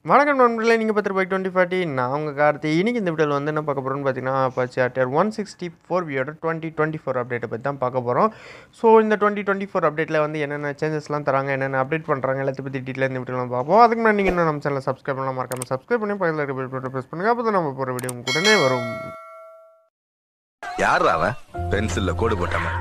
வணக்கம் நண்பர்களே நீங்கள் பத்து ரூபாய் டுவெண்ட்டி ஃபார்ட்டி நான் உங்கள் கார்த்தி இன்னைக்கு இந்த வீடியோவில் வந்து என்ன பார்க்க போகிறோம்னு பார்த்தீங்கன்னா Apache RTR one sixty four வியோட டுவெண்ட்டி டுவெண்ட்டி ஃபோர் அப்டேட்டை பற்றி தான் பார்க்க போகிறோம் ஸோ இந்த டுவெண்ட்டி டுவெண்ட்டி ஃபோர் அப்டேட்டில் வந்து என்னென்ன சேஞ்சஸ்லாம் தராங்க என்னென்ன அப்டேட் பண்ணுறாங்க எல்லாத்தையும் பற்றி டீட்டெயில் இந்த வீடியோவில் பார்ப்போம் அதுக்கு முன்னாடி நீங்கள் இன்னும் நம்ம சேனல் சப்ஸ்கிரைப் பண்ணலாம் மறக்காம சப்ஸ்கிரைப் பண்ணி பக்கத்தில் இருக்க பெல் பட்டன் ப்ரெஸ் பண்ணுங்கள் அப்போ தான் நம்ம போகிற வீடியோ உங்களுக்கு உடனே வரும் யார் அவன் பென்சில்ல கோடு போட்டவன்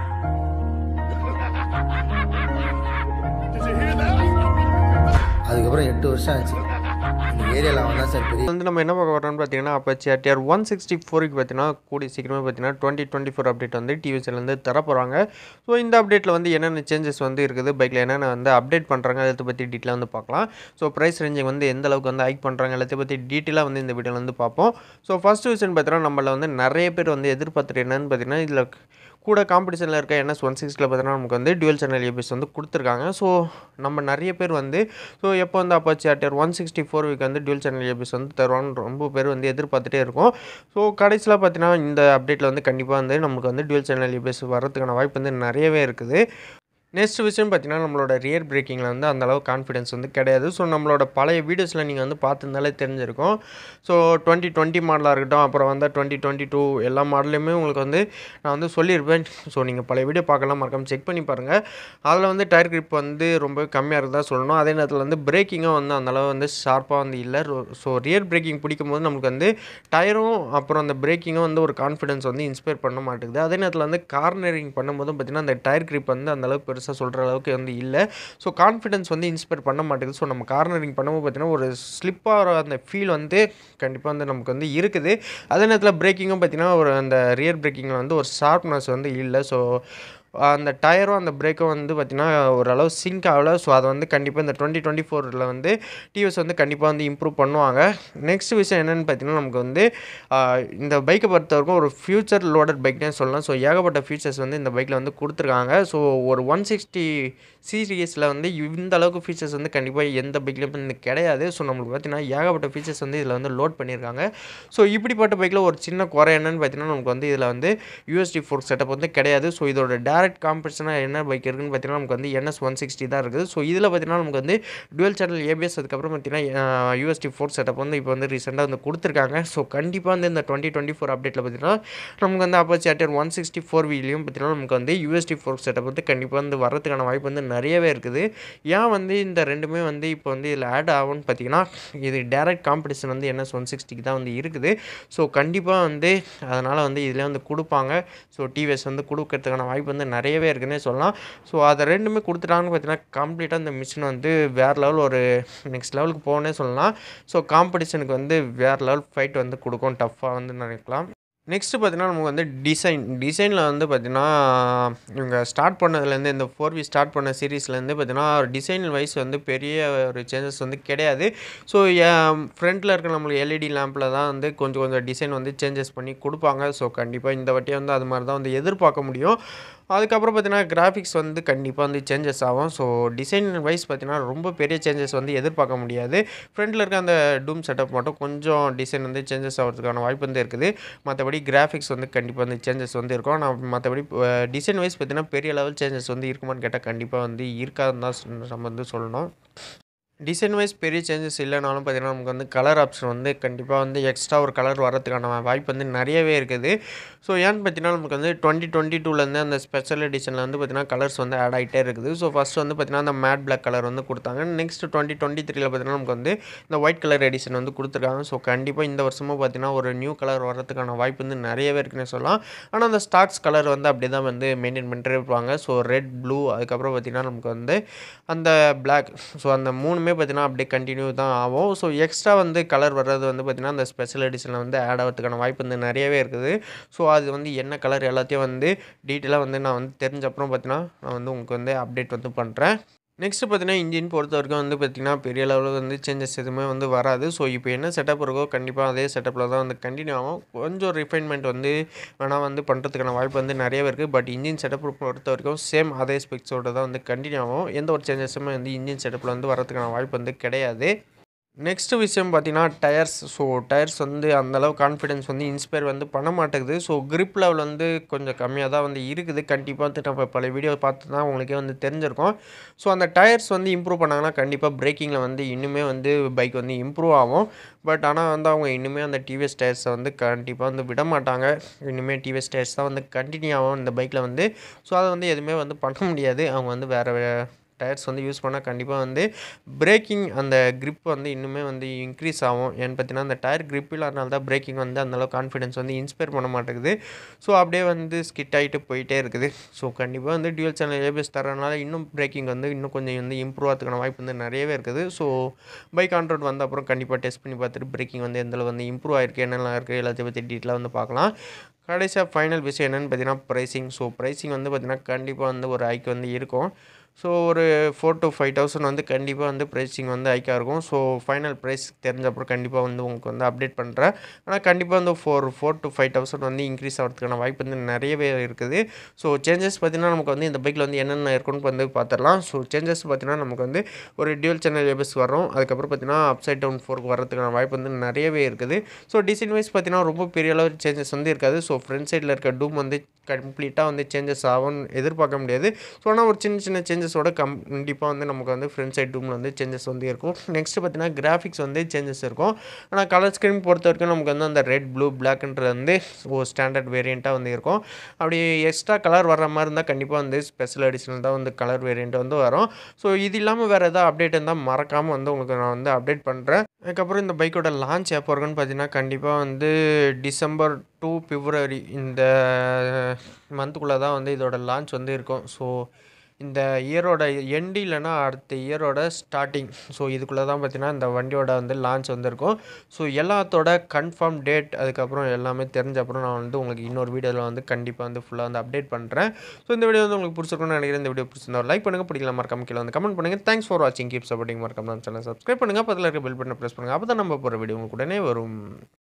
அதுக்கப்புறம் எட்டு வருஷம் ஆச்சு இந்த ஏரியாவில் அவன் தான் சார் பெரிய வந்து நம்ம என்ன பார்க்க வரோம்னு பார்த்தீங்கன்னா அப்பாச்சி ஆர்டிஆர் ஒன் சிக்ஸ்டி ஃபோருக்கு பார்த்தீங்கன்னா கூடிய சீக்கிரமே பார்த்தீங்கன்னா டுவெண்ட்டி டுவெண்ட்டி ஃபோர் அப்டேட் வந்து டிவிஎஸ்லேருந்து தர போகிறாங்க ஸோ இந்த அப்டேட்டில் வந்து என்னென்ன சேஞ்சஸ் வந்து இருக்குது பைக்கில் என்னென்ன வந்து அப்டேட் பண்ணுறாங்க அதை பற்றி டீட்டெயிலாக வந்து பார்க்கலாம் ஸோ ப்ரைஸ் ரேஞ்சிங் வந்து எந்த அளவுக்கு வந்து ஹைக் பண்ணுறாங்க எல்லாத்தையும் பற்றி டீட்டெயிலாக வந்து இந்த வீடியோவில் வந்து பார்ப்போம் ஸோ ஃபஸ்ட் விஷயம் பார்த்தீங்கன்னா நம்மள வந்து நிறைய பேர் வந்து எதிர்பார்த்துட்டு என்னன்னு பார்த்தீங்கன்னா இதில் கூட காம்படிஷனில் இருக்க என்எஸ் ஒன் சிக்ஸில் பார்த்தீங்கன்னா நமக்கு வந்து டுவெல் சேனல் ஏபிஎஸ் வந்து கொடுத்துருக்காங்க ஸோ நம்ம நிறைய பேர் வந்து ஸோ எப்போ வந்து Apache RTR one sixty four வீக் வந்து டுவெல் சேனல் ஏபிஎஸ் வந்து தருவான்னு ரொம்ப பேர் வந்து எதிர்பார்த்துட்டே இருக்கும் ஸோ கடைசியில் பார்த்தீங்கன்னா இந்த அப்டேட்டில் வந்து கண்டிப்பாக வந்து நமக்கு வந்து டுவெல் சேனல் ஏபிஎஸ் வரதுக்கான வாய்ப்பு வந்து நிறையவே இருக்குது நெக்ஸ்ட் விஷயம் பார்த்தீங்கன்னா நம்மளோட ரியர் பிரேக்கிங்கில் வந்து அந்த அளவு கான்ஃபிடன்ஸ் வந்து கிடையாது ஸோ நம்மளோட பழைய வீடியோஸில் நீங்கள் வந்து பார்த்துருந்தாலே தெரிஞ்சிருக்கும் ஸோ டுவெண்ட்டி டுவெண்ட்டி மாடலாக இருக்கட்டும் அப்புறம் வந்து டுவெண்ட்டி டுவெண்ட்டி டூ எல்லா மாடலையுமே உங்களுக்கு வந்து நான் வந்து சொல்லியிருப்பேன் ஸோ நீங்கள் பழைய வீடியோ பார்க்கலாம் மறக்காம செக் பண்ணி பாருங்கள் அதில் வந்து டயர் grip வந்து ரொம்ப கம்மியாக இருக்குதா சொல்லணும் அதே நேரத்தில் வந்து பிரேக்கிங்கும் வந்து அந்த அளவு வந்து ஷார்ப்பாக வந்து இல்லை ஸோ ரியர் பிரேக்கிங் பிடிக்கும் போது நமக்கு வந்து டயரும் அப்புறம் அந்த பிரேக்கிங்கும் வந்து ஒரு கான்ஃபிடன்ஸ் வந்து இன்ஸ்பயர் பண்ண மாட்டேங்குது அதே நேரத்தில் வந்து கார்னரிங் பண்ணும்போதும் பார்த்தீங்கன்னா அந்த டயர் grip வந்து அந்த அளவுக்கு பெருசாக சொல்கிற அளவுக்கு வந்து இல்லை ஸோ கான்ஃபிடன்ஸ் வந்து இன்ஸ்பயர் பண்ண மாட்டேங்குது ஸோ நம்ம கார்னரிங் பண்ணும்போது பார்த்தீங்கன்னா ஒரு ஸ்லிப்பாக அந்த ஃபீல் வந்து கண்டிப்பாக வந்து நமக்கு வந்து இருக்குது அதே நேரத்தில் பிரேக்கிங்கும் பார்த்தீங்கன்னா ஒரு அந்த ரியர் பிரேக்கிங்கில் வந்து ஒரு ஷார்ப்னஸ் வந்து இல்லை ஸோ அந்த டயரும் அந்த பிரேக்கும் வந்து பார்த்திங்கன்னா ஓரளவு சிங்க் ஆகலை ஸோ அதை வந்து கண்டிப்பாக இந்த டுவெண்ட்டி டுவெண்ட்டி ஃபோரில் வந்து டிவிஎஸ் வந்து கண்டிப்பாக வந்து இம்ப்ரூவ் பண்ணுவாங்க நெக்ஸ்ட் விஷயம் என்னென்னு பார்த்தீங்கன்னா நமக்கு வந்து ஆஹ், இந்த பைக்கை பொறுத்த வரைக்கும் ஒரு ஃபியூச்சர் லோடட் பைக்னே சொல்லலாம் ஸோ ஏகப்பட்ட ஃபீச்சர்ஸ் வந்து இந்த பைக்கில் வந்து கொடுத்துருக்காங்க ஸோ ஒரு ஒன் சிக்ஸ்டி சீரியஸில் வந்து இந்த அளவுக்கு ஃபீச்சர்ஸ் வந்து கண்டிப்பாக எந்த பைக்லையும் வந்து கிடையாது ஸோ நம்மளுக்கு பார்த்தீங்கன்னா ஏகப்பட்ட ஃபீச்சர்ஸ் வந்து இதில் வந்து லோட் பண்ணியிருக்காங்க ஸோ இப்படிப்பட்ட பைக்கில் ஒரு சின்ன குறை என்னன்னு பார்த்தீங்கன்னா நமக்கு வந்து இதில் வந்து யூஎஸ்டி ஃபோர் செட்டப் வந்து கிடையாது ஸோ இதோட டேரக்ட் காம்படிஷனாக என்ன பைக் இருக்குன்னு பார்த்தீங்கன்னா நமக்கு வந்து என்எஸ் ஒன் சிக்ஸ்டி தான் இருக்குது ஸோ இதில் பார்த்தீங்கன்னா நமக்கு வந்து டுவெல் சேனல் ஏபிஎஸ் அதுக்கப்புறம் பார்த்தீங்கன்னா யூஎஸ்டி ஃபோர் செட்டப் வந்து இப்போ வந்து ரீசெண்டாக வந்து கொடுத்துருக்காங்க ஸோ கண்டிப்பாக வந்து இந்த டுவெண்ட்டி டுவெண்ட்டி ஃபோர் அப்டேட்டில் பார்த்தீங்கன்னா நமக்கு வந்து Apache RTR one sixty four வீலையும் பார்த்தீங்கன்னா நமக்கு வந்து யூஎஸ்டி ஃபோர் செட்டப் வந்து கண்டிப்பாக வந்து வரதுக்கான வாய்ப்பு வந்து நிறையவே இருக்குது ஏன் வந்து இந்த ரெண்டுமே வந்து இப்போ வந்து இதில் ஆட் ஆகும்னு பார்த்தீங்கன்னா இது டேரக்ட் காம்படிஷன் வந்து என்எஸ் ஒன் சிக்ஸ்டிக்கு தான் வந்து இருக்குது ஸோ கண்டிப்பாக வந்து அதனால் வந்து இதில் வந்து கொடுப்பாங்க ஸோ டிவிஎஸ் வந்து கொடுக்கறதுக்கான வாய்ப்பு வந்து நிறையவே இருக்குன்னே சொல்லலாம் ஸோ அதை ரெண்டுமே கொடுத்துட்டாங்கன்னு பார்த்தீங்கன்னா கம்ப்ளீட்டாக இந்த மிஷின் வந்து வேறு லெவல் ஒரு நெக்ஸ்ட் லெவலுக்கு போகனே சொல்லலாம் ஸோ காம்படிஷனுக்கு வந்து வேறு லெவல் ஃபைட் வந்து கொடுக்கும் டஃப்பாக வந்து நினைக்கலாம் நெக்ஸ்ட்டு பார்த்தீங்கன்னா நமக்கு வந்து டிசைன் டிசைனில் வந்து பார்த்தீங்கன்னா இவங்க ஸ்டார்ட் பண்ணதுலேருந்து இந்த ஃபோர் வி ஸ்டார்ட் பண்ண சீரீஸ்லேருந்து பார்த்தீங்கன்னா டிசைன் வைஸ் வந்து பெரிய ஒரு சேஞ்சஸ் வந்து கிடையாது ஸோ ஃப்ரண்ட்டில் இருக்க நம்மளுக்கு எல்இடி லேம்பில் தான் வந்து கொஞ்சம் கொஞ்சம் டிசைன் வந்து சேஞ்சஸ் பண்ணி கொடுப்பாங்க ஸோ கண்டிப்பாக இந்த வாட்டியே வந்து அது மாதிரி தான் வந்து எதிர்பார்க்க முடியும் அதுக்கப்புறம் பார்த்தீங்கன்னா கிராஃபிக்ஸ் வந்து கண்டிப்பாக வந்து சேஞ்சஸ் ஆகும் ஸோ டிசைன் வைஸ் பார்த்தீங்கன்னா ரொம்ப பெரிய சேஞ்சஸ் வந்து எதிர்பார்க்க முடியாது ஃப்ரண்ட்டில் இருக்க அந்த டூம் செட்டப் மட்டும் கொஞ்சம் டிசைன் வந்து சேஞ்சஸ் ஆகிறதுக்கான வாய்ப்பு வந்து இருக்குது மற்றபடி கிராஃபிக்ஸ் வந்து கண்டிப்பாக வந்து சேஞ்சஸ் வந்து இருக்கும் ஆனால் மற்றபடி டிசைன் வைஸ் பார்த்தீங்கன்னா பெரிய லெவல் சேஞ்சஸ் வந்து இருக்குமான்னு கேட்டால் கண்டிப்பாக வந்து இருக்காதுன்னு தான் சொ- நம்ம வந்து சொல்லணும் டிசைன் வைஸ் பெரிய சேஞ்சஸ் இல்லைனாலும் பார்த்தீங்கன்னா நமக்கு வந்து கலர் ஆப்ஷன் வந்து கண்டிப்பாக வந்து எக்ஸ்ட்ரா ஒரு கலர் வரதுக்கான வாய்ப்பு வந்து நிறையவே இருக்குது ஸோ ஏன்னு பார்த்தீங்கன்னா நமக்கு வந்து டுவெண்ட்டி டுவெண்ட்டி டூலேருந்து அந்த ஸ்பெஷல் எடிஷனில் வந்து பார்த்தீங்கன்னா கலர்ஸ் வந்து ஆட் ஆகிட்டே இருக்குது ஸோ ஃபஸ்ட் வந்து பார்த்தீங்கன்னா அந்த மேட் பிளாக் கலர் வந்து கொடுத்தாங்க நெக்ஸ்ட் டுவெண்ட்டி டுவெண்ட்டி த்ரீல பார்த்தீங்கன்னா நமக்கு வந்து இந்த ஒயிட் கலர் எடிஷன் வந்து கொடுத்துருக்காங்க ஸோ கண்டிப்பாக இந்த வருஷமும் பார்த்தீங்கன்னா ஒரு நியூ கலர் வரதுக்கான வாய்ப்பு வந்து நிறையவே இருக்குன்னு சொல்லலாம் ஆனால் அந்த ஸ்டாக்ஸ் கலர் வந்து அப்படி தான் வந்து மெயின்டைன் பண்ணிட்டே இருப்பாங்க ஸோ ரெட் ப்ளூ அதுக்கப்புறம் பார்த்தீங்கன்னா நமக்கு வந்து அந்த பிளாக் ஸோ அந்த மூணுமே பார்த்தீங்கன்னா அப்படியே கண்டினியூ தான் ஆகும் ஸோ எக்ஸ்ட்ரா வந்து கலர் வர்றது வந்து பார்த்தீங்கன்னா அந்த ஸ்பெஷல் எடிஷனில் வந்து ஆட் ஆகிறதுக்கான வாய்ப்பு வந்து நிறையவே இருக்குது ஸோ அது வந்து என்ன கலர் எல்லாத்தையும் வந்து டீட்டெயிலாக வந்து நான் வந்து தெரிஞ்ச அப்புறம் பார்த்தீங்கன்னா நான் வந்து உங்களுக்கு வந்து அப்டேட் வந்து பண்ணுறேன் நெக்ஸ்ட் பார்த்தீங்கன்னா இன்ஜின் பொறுத்த வரைக்கும் வந்து பார்த்திங்கன்னா பெரிய லெவலில் வந்து சேஞ்சஸ் எதுவுமே வந்து வராது ஸோ இப்போ என்ன செட்டப் இருக்கோ கண்டிப்பாக அதே செட்டப்பில் தான் வந்து கண்டினியூ ஆகும் கொஞ்சம் ரிஃபைன்மெண்ட் வந்து வேணால் வந்து பண்ணுறதுக்கான வாய்ப்பு வந்து நிறையவே இருக்குது பட் இன்ஜின் செட்டப் பொறுத்த வரைக்கும் சேம் அதே ஸ்பெக்ஸோட தான் வந்து கண்டினியூ ஆகும் எந்த ஒரு சேஞ்சஸுமே வந்து இன்ஜின் செட்டப்பில் வந்து வரதுக்கான வாய்ப்பு வந்து கிடையாது நெக்ஸ்ட் விஷயம் பார்த்தீங்கன்னா டயர்ஸ் ஸோ டயர்ஸ் வந்து அந்தளவு கான்ஃபிடென்ஸ் வந்து இன்ஸ்பயர் வந்து பண்ண மாட்டேங்குது ஸோ grip லெவல் வந்து கொஞ்சம் கம்மியாக தான் வந்து இருக்குது கண்டிப்பாக வந்து நம்ம பல வீடியோ பார்த்து தான் உங்களுக்கே வந்து தெரிஞ்சிருக்கும் ஸோ அந்த டயர்ஸ் வந்து இம்ப்ரூவ் பண்ணாங்கன்னா கண்டிப்பாக பிரேக்கிங்கில் வந்து இன்னுமே வந்து பைக் வந்து இம்ப்ரூவ் ஆகும் பட் ஆனால் வந்து அவங்க இன்னுமே அந்த டிவிஎஸ் டயர்ஸை வந்து கண்டிப்பாக வந்து விட மாட்டாங்க இன்னுமே டிவிஎஸ் டயர்ஸ் தான் வந்து கண்டினியூ ஆகும் இந்த பைக்கில் வந்து ஸோ அதை வந்து எதுவுமே வந்து பண்ண முடியாது அவங்க வந்து வேறு டயர்ஸ் வந்து யூஸ் பண்ணால் கண்டிப்பாக வந்து பிரேக்கிங் அந்த grip வந்து இன்னுமே வந்து இன்க்ரீஸ் ஆகும் ஏன்னு பார்த்தீங்கன்னா அந்த டயர் grip இல்லாதனால தான் பிரேக்கிங் வந்து அந்தளவு கான்ஃபிடென்ஸ் வந்து இன்ஸ்பயர் பண்ண மாட்டேங்குது ஸோ அப்படியே வந்து ஸ்கிட் ஆகிட்டு போயிட்டே இருக்குது ஸோ கண்டிப்பாக வந்து டியூல் சேனல் ஏபிஎஸ் தரனால இன்னும் பிரேக்கிங் வந்து இன்னும் கொஞ்சம் வந்து இம்ப்ரூவ் ஆகிறதுக்கான வாய்ப்பு வந்து நிறையவே இருக்குது ஸோ பைக் ஆன் ரோட் வந்த அப்புறம் கண்டிப்பாக டெஸ்ட் பண்ணி பார்த்துட்டு பிரேக்கிங் வந்து எந்தளவு வந்து இம்ப்ரூவ் ஆயிருக்கு என்னெல்லாம் இருக்குது எல்லாத்தையும் பற்றி டீட்டெயிலாக வந்து பார்க்கலாம் கடைசியாக ஃபைனல் விஷயம் என்னென்னு பார்த்தீங்கன்னா ப்ரைஸிங் ஸோ ப்ரைஸிங் வந்து பார்த்திங்கன்னா கண்டிப்பாக வந்து ஒரு ஹைக் வந்து இருக்கும் ஸோ ஒரு ஃபோர் to ஃபைவ் தௌசண்ட் வந்து கண்டிப்பாக வந்து ப்ரைஸிங் வந்து ஹைக்காக இருக்கும் ஸோ ஃபைனல் ப்ரைஸ் தெரிஞ்ச அப்புறம் கண்டிப்பாக வந்து உங்களுக்கு வந்து அப்டேட் பண்ணுறேன் ஆனால் கண்டிப்பாக வந்து four four to five thousand வந்து இன்க்ரீஸ் ஆகிறதுக்கான வாய்ப்பு வந்து நிறையவே இருக்குது ஸோ சேஞ்சஸ் பார்த்திங்கன்னா நமக்கு வந்து இந்த பைக்கில் வந்து என்னென்ன இருக்குன்னு வந்து பார்த்துடலாம் ஸோ சேஞ்சஸ் பார்த்திங்கன்னா நமக்கு வந்து ஒரு டியூல் சேனல் ஏபிஎஸ் வரும் அதுக்கப்புறம் பார்த்திங்கன்னா அப்சைட் டவுன் ஃபோர்க்கு வரதுக்கான வாய்ப்பு வந்து நிறையவே இருக்குது ஸோ டிசைன் வைஸ் பார்த்திங்கன்னா ரொம்ப பெரிய அளவு சேஞ்சஸ் வந்து இருக்காது ஸோ ஃப்ரண்ட் சைடில் இருக்க டூம் வந்து கம்ப்ளீட்டாக வந்து சேஞ்சஸ் ஆகும்னு எதிர்பார்க்க முடியாது ஸோ ஆனால் ஒரு சின்ன சின்ன சேஞ்சஸோட கம் கண்டிப்பாக வந்து நமக்கு வந்து ஃப்ரண்ட் சைட் டூமில் வந்து சேஞ்சஸ் வந்து இருக்கும் நெக்ஸ்ட் பார்த்தீங்கன்னா கிராஃபிக்ஸ் வந்து சேஞ்சஸ் இருக்கும் ஆனால் கலர் ஸ்க்ரீன் பொறுத்த வரைக்கும் நமக்கு வந்து அந்த ரெட் ப்ளூ பிளாக்ன்றது வந்து ஒரு ஸ்டாண்டர்ட் வேரியண்ட்டாக வந்து இருக்கும் அப்படி எக்ஸ்ட்ரா கலர் வர்ற மாதிரி இருந்தால் கண்டிப்பாக வந்து ஸ்பெஷல் எடிஷனல் தான் வந்து கலர் வேரியண்ட் வந்து வரும் ஸோ இது இல்லாமல் வேறு எதாவது அப்டேட் இருந்தால் மறக்காமல் வந்து உங்களுக்கு நான் வந்து அப்டேட் பண்ணுறேன் அதுக்கப்புறம் இந்த பைக்கோட லான்ச் எப்போ இருக்குன்னு பார்த்தீங்கன்னா கண்டிப்பாக வந்து டிசம்பர் டு பிப்ரவரி இந்த மந்த்துக்குள்ளே தான் வந்து இதோட லான்ச் வந்து இருக்கும் ஸோ இந்த இயரோட எண்டு இல்லைன்னா அடுத்த இயரோட ஸ்டார்டிங் ஸோ இதுக்குள்ளே தான் பார்த்தீங்கன்னா இந்த வண்டியோட வந்து லான்ச் வந்திருக்கும் ஸோ எல்லாத்தோட கன்ஃபார்ம் டேட் அதுக்கப்புறம் எல்லாமே தெரிஞ்ச அப்புறம் நான் வந்து உங்களுக்கு இன்னொரு வீடியோவில் வந்து கண்டிப்பாக வந்து ஃபுல்லாக வந்து அப்டேட் பண்ணுறேன் ஸோ இந்த வீடியோ வந்து உங்களுக்கு பிடிச்சிருக்கும்னு நினைக்கிறேன் இந்த வீடியோ பிடிச்சிருந்தா லைக் பண்ணுங்கள் பிடிக்கல மறக்காம கீழே வந்து கமெண்ட் பண்ணுங்கள் தேங்க்ஸ் ஃபார் வாட்சிங் கீப் சப்போர்ட்டிங் மறக்காம நம்ம சேனல் சப்ஸ்கிரைப் பண்ணுங்கள் பக்கத்தில் இருக்க பெல் பட்டனை ப்ரெஸ் பண்ணுங்கள் அப்போ தான் நம்ம போகிற வீடியோ உங்களுக்கு உடனே வரும்